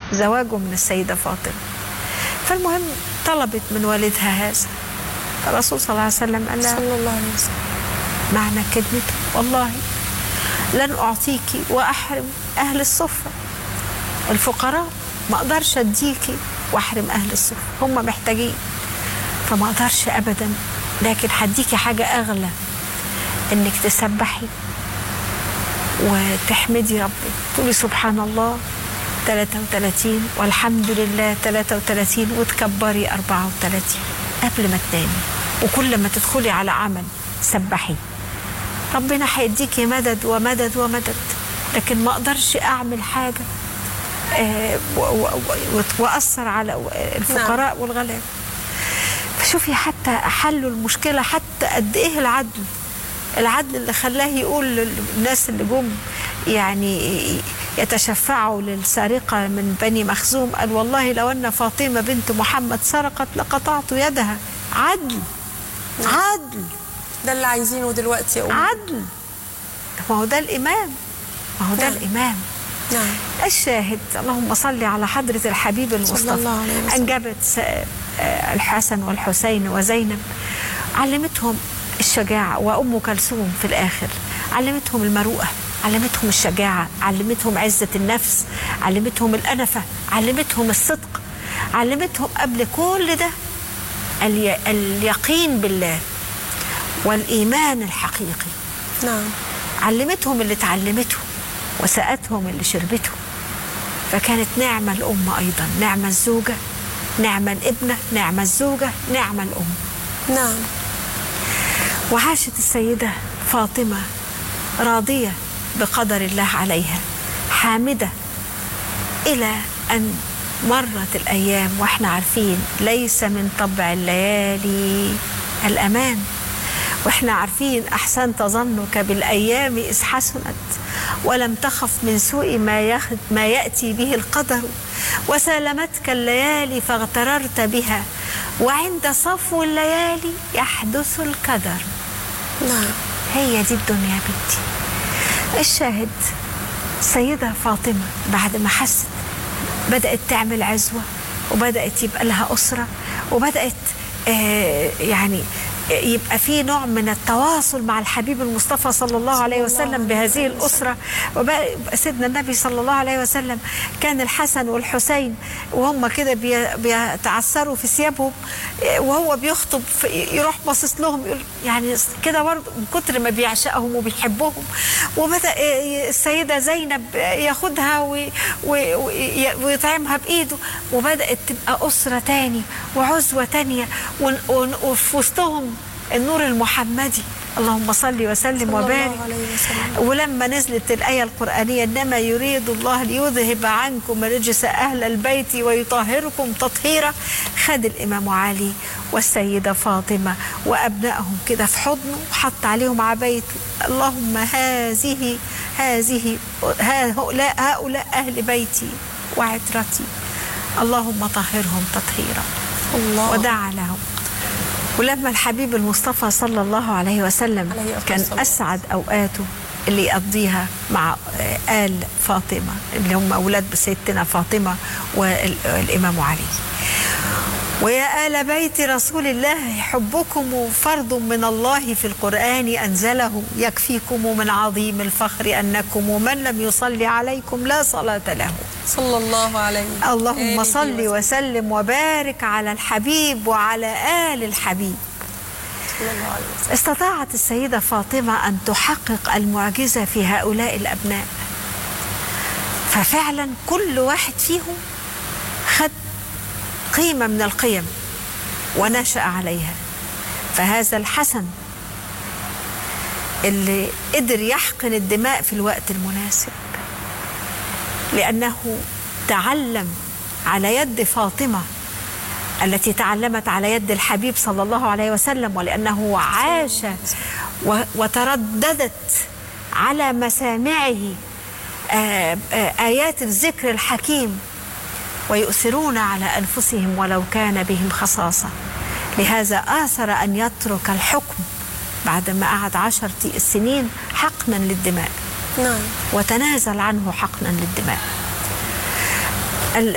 زواجه من السيدة فاطمة فالمهم طلبت من والدها هذا الرسول صلى الله عليه وسلم قال لها صلى الله عليه وسلم معنى كلمته والله لن أعطيك وأحرم أهل الصفة الفقراء ما أقدرش أديكي وأحرم أهل الصفة هم محتاجين فما أقدرش أبدا لكن هديكي حاجة أغلى إنك تسبحي وتحمدي ربك تقولي سبحان الله 33 والحمد لله 33 وتكبري 34 قبل ما تنامي وكل ما تدخلي على عمل سبحي ربنا هيديكي مدد ومدد ومدد لكن ما اقدرش اعمل حاجه آه، و- و- و- واثر على الفقراء والغلابه فشوفي حتى حلوا المشكله حتى قد ايه العدل العدل اللي خلاه يقول للناس اللي جم يعني يتشفعوا للسارقة من بني مخزوم قال والله لو أن فاطمة بنت محمد سرقت لقطعت يدها عدل عدل ده اللي عايزينه دلوقتي يا أم عدل ما هو ده الإمام ما هو ده نعم. الإمام نعم الشاهد اللهم صل على حضرة الحبيب المصطفى الله عليه وسلم. أنجبت س- آه، الحسن والحسين وزينب علمتهم الشجاعة وأم كلثوم في الآخر علمتهم المروءة علمتهم الشجاعة علمتهم عزة النفس علمتهم الأنفة علمتهم الصدق علمتهم قبل كل ده الي- اليقين بالله والإيمان الحقيقي نعم علمتهم اللي اتعلمته وسقتهم اللي شربته فكانت نعمة الأم أيضا نعمة الزوجة نعمة الابنة نعمة الزوجة نعمة الأم نعم وعاشت السيدة فاطمة راضية بقدر الله عليها حامدة إلى أن مرت الأيام وإحنا عارفين ليس من طبع الليالي الأمان وإحنا عارفين أحسنت ظنك بالأيام إذ حسنت ولم تخف من سوء ما, يخ... ما يأتي به القدر وسالمتك الليالي فاغتررت بها وعند صفو الليالي يحدث الكدر نعم هي دي الدنيا يا بنتي الشاهد السيدة فاطمة بعد ما حست بدأت تعمل عزوة وبدأت يبقى لها أسرة وبدأت آه يعني يبقى في نوع من التواصل مع الحبيب المصطفى صلى الله عليه وسلم بهذه الأسرة وبقى سيدنا النبي صلى الله عليه وسلم كان الحسن والحسين وهم كده بي- بيتعثروا في ثيابهم آه، وهو بيخطب في- يروح باصص لهم يقول يعني كده برضه من كتر ما بيعشقهم وبيحبهم وبدأ آه، السيدة زينب ياخدها وي- وي- وي- ويطعمها بإيده وبدأت تبقى أسرة تاني وعزوة تانية ون- ون- وفي وسطهم النور المحمدي اللهم صل وسلم صلى الله وبارك عليه وسلم. ولما نزلت الآية القرآنية إنما يريد الله ليذهب عنكم رجس أهل البيت ويطهركم تطهيرا خد الإمام علي والسيدة فاطمة وأبنائهم كده في حضنه وحط عليهم عباية اللهم هذه هذه هؤلاء هؤلاء أهل بيتي وعترتي اللهم طهرهم تطهيرا الله ودعا لهم ولما الحبيب المصطفى صلى الله عليه وسلم عليه أفضل كان الصلاة أسعد أوقاته اللي يقضيها مع آه، آل فاطمة اللي هم أولاد سيدتنا فاطمة والإمام علي ويا آل بيت رسول الله حبكم فرض من الله في القرآن أنزله يكفيكم من عظيم الفخر أنكم من لم يصلي عليكم لا صلاة له صلى الله عليه اللهم آله صل وسلم. وسلم وبارك على الحبيب وعلى آل الحبيب صلى الله عليه وسلم استطاعت السيدة فاطمة أن تحقق المعجزة في هؤلاء الأبناء ففعلا كل واحد فيهم خد قيمة من القيم ونشأ عليها فهذا الحسن اللي قدر يحقن الدماء في الوقت المناسب لأنه تعلم على يد فاطمة التي تعلمت على يد الحبيب صلى الله عليه وسلم ولأنه عاش و- وترددت على مسامعه آه، آه، آيات الذكر الحكيم ويؤثرون على أنفسهم ولو كان بهم خصاصة لهذا آثر أن يترك الحكم بعدما قعد عشر سنين حقنا للدماء نعم وتنازل عنه حقنا للدماء